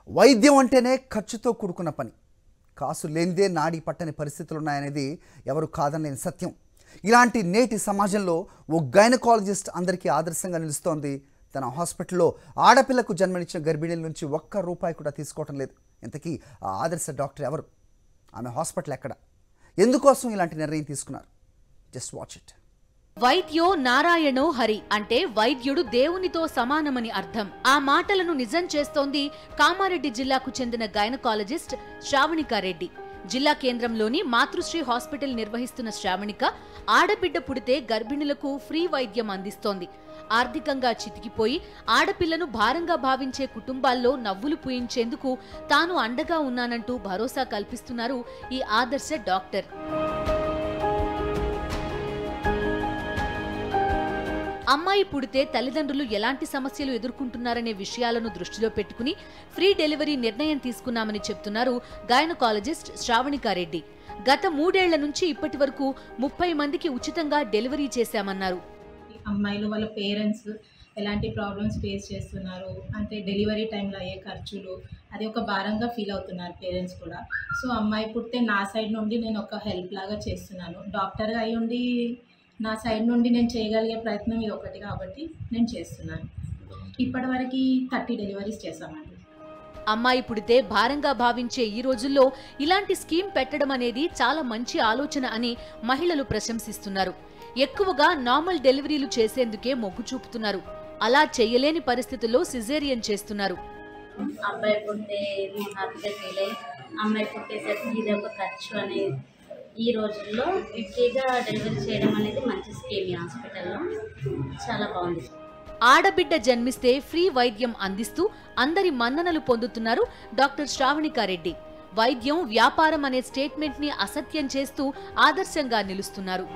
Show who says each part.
Speaker 1: వైద్యం అంటేనే ఖర్చుతో కూడుకున్న పని కాసు లేనిదే నాడి పట్టని పరిస్థితులు ఉన్నాయనేది ఎవరు కాదనలేని సత్యం ఇలాంటి నేటి సమాజంలో ఓ గైనకాలజిస్ట్ అందరికీ ఆదర్శంగా నిలుస్తోంది తన హాస్పిటల్లో ఆడపిల్లకు జన్మనిచ్చిన గర్భిణీల నుంచి ఒక్క రూపాయి కూడా తీసుకోవటం లేదు ఇంతకీ ఆ ఆదర్శ డాక్టర్ ఎవరు ఆమె హాస్పిటల్ ఎక్కడ ఎందుకోసం ఇలాంటి నిర్ణయం తీసుకున్నారు జస్ట్ వాచ్ ఇట్
Speaker 2: వైద్యో నారాయణో హరి అంటే వైద్యుడు దేవునితో సమానమని అర్థం ఆ మాటలను నిజం చేస్తోంది కామారెడ్డి జిల్లాకు చెందిన గైనకాలజిస్ట్ శ్రావణికారెడ్డి జిల్లా కేంద్రంలోని మాతృశ్రీ హాస్పిటల్ నిర్వహిస్తున్న శ్రావణిక ఆడబిడ్డ పుడితే గర్భిణులకు ఫ్రీ వైద్యం అందిస్తోంది ఆర్థికంగా చితికిపోయి ఆడపిల్లను భారంగా భావించే కుటుంబాల్లో నవ్వులు పూయించేందుకు తాను అండగా ఉన్నానంటూ భరోసా కల్పిస్తున్నారు ఈ ఆదర్శ డాక్టర్ అమ్మాయి పుడితే తల్లిదండ్రులు ఎలాంటి సమస్యలు ఎదుర్కొంటున్నారనే విషయాలను దృష్టిలో పెట్టుకుని ఫ్రీ డెలివరీ నిర్ణయం తీసుకున్నామని చెప్తున్నారు గైనకాలజిస్ట్ శ్రావణికారెడ్డి గత మూడేళ్ల నుంచి ఇప్పటి వరకు ముప్పై మందికి ఉచితంగా డెలివరీ చేశామన్నారు
Speaker 3: అమ్మాయిలు వాళ్ళ పేరెంట్స్ ఎలాంటి ప్రాబ్లమ్స్ ఫేస్ చేస్తున్నారు అంటే డెలివరీ టైంలో అయ్యే ఖర్చులు అది ఒక భారంగా ఫీల్ అవుతున్నారు పేరెంట్స్ కూడా సో అమ్మాయి పుట్టే నా సైడ్ నుండి నేను ఒక హెల్ప్ లాగా చేస్తున్నాను డాక్టర్గా అయి ఉండి నా సైడ్ నుండి నేను చేయగలిగే ప్రయత్నం ఇది ఒకటి కాబట్టి నేను చేస్తున్నాను ఇప్పటివరకు థర్టీ డెలివరీస్ చేశామండి
Speaker 2: అమ్మాయి పుడితే భారంగా భావించే ఈ రోజుల్లో ఇలాంటి స్కీమ్ పెట్టడం అనేది చాలా మంచి ఆలోచన అని మహిళలు ప్రశంసిస్తున్నారు ఎక్కువగా నార్మల్ డెలివరీలు చేసేందుకే మొగ్గు చూపుతున్నారు అలా చేయలేని పరిస్థితుల్లో సిజేరియన్ చేస్తున్నారు
Speaker 4: అబ్బాయి పుట్టే నేను హ్యాపీగా ఫీల్ అయ్యి అమ్మాయి పుట్టేసరికి ఇది ఒక ఖర్చు అనేది ఈ రోజుల్లో ఫ్రీగా డెలివరీ చేయడం అనేది మంచి స్కీమ్ ఈ హాస్పిటల్లో చాలా బాగుంది
Speaker 2: ఆడబిడ్డ జన్మిస్తే ఫ్రీ వైద్యం అందిస్తూ అందరి మన్ననలు పొందుతున్నారు డాక్టర్ శ్రావణికారెడ్డి వైద్యం వ్యాపారం అనే స్టేట్మెంట్ ని అసత్యం చేస్తూ ఆదర్శంగా నిలుస్తున్నారు